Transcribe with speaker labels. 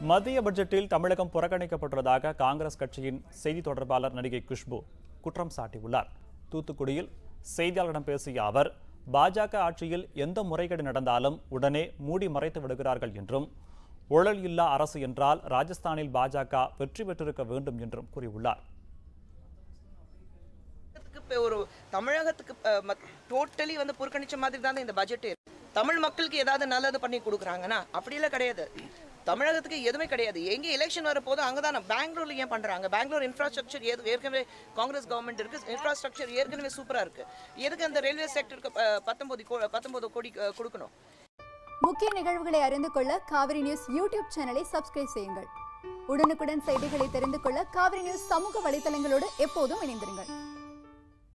Speaker 1: மத்திய பட்ஜெட்டில் தமிழகம் புறக்கணிக்கப்பட்டுள்ளதாக காங்கிரஸ் கட்சியின் செய்தி தொடர்பாளர் நடிகை குஷ்பு குற்றம் சாட்டியுள்ளார் தூத்துக்குடியில் செய்தியாளரிடம் பேசிய அவர் பாஜக ஆட்சியில் எந்த முறைகேடு நடந்தாலும் உடனே மூடி மறைத்து விடுகிறார்கள் என்றும் ஊழல் இல்லா அரசு என்றால் ராஜஸ்தானில் பாஜக வெற்றி பெற்றிருக்க வேண்டும் என்றும் கூறியுள்ளார்
Speaker 2: தமிழகத்துக்கு இப்ப ஒரு தமிழகத்துக்கு டோட்டலி வந்து புறக்கணிச்ச மாதிரி தான் இந்த பட்ஜெட் தமிழ் மக்களுக்கு ஏதாவது நல்லது பண்ணி கொடுக்குறாங்கன்னா அப்படியெல்லாம் கிடையாது தமிழகத்துக்கு எதுவுமே கிடையாது எங்கே எலெக்ஷன் வரப்போது அங்கே தான் பெங்களூர்ல ஏன் பண்ணுறாங்க பெங்களூர் இன்ஃப்ராஸ்ட்ரக்சர் ஏது ஏற்கனவே காங்கிரஸ் கவர்மெண்ட் இருக்கு இன்ஃப்ராஸ்ட்ரக்சர் ஏற்கனவே சூப்பராக இருக்கு எதுக்கு அந்த ரயில்வே செக்டருக்கு பத்தொன்பது கோ- பத்தொன்பது கோடி அஹ், கொடுக்கணும்
Speaker 3: முக்கிய நிகழ்வுகளை அறிந்து கொள்ள காவிரி நியூஸ் யூடியூப் சேனலை சப்ஸ்கிரைப் செய்யுங்கள் உடனுக்குடன் செய்திகளை தெரிந்து கொள்ள காவிரி நியூஸ் சமூக வலைதளங்களோடு எப்போதும் இணைந்திருங்கள்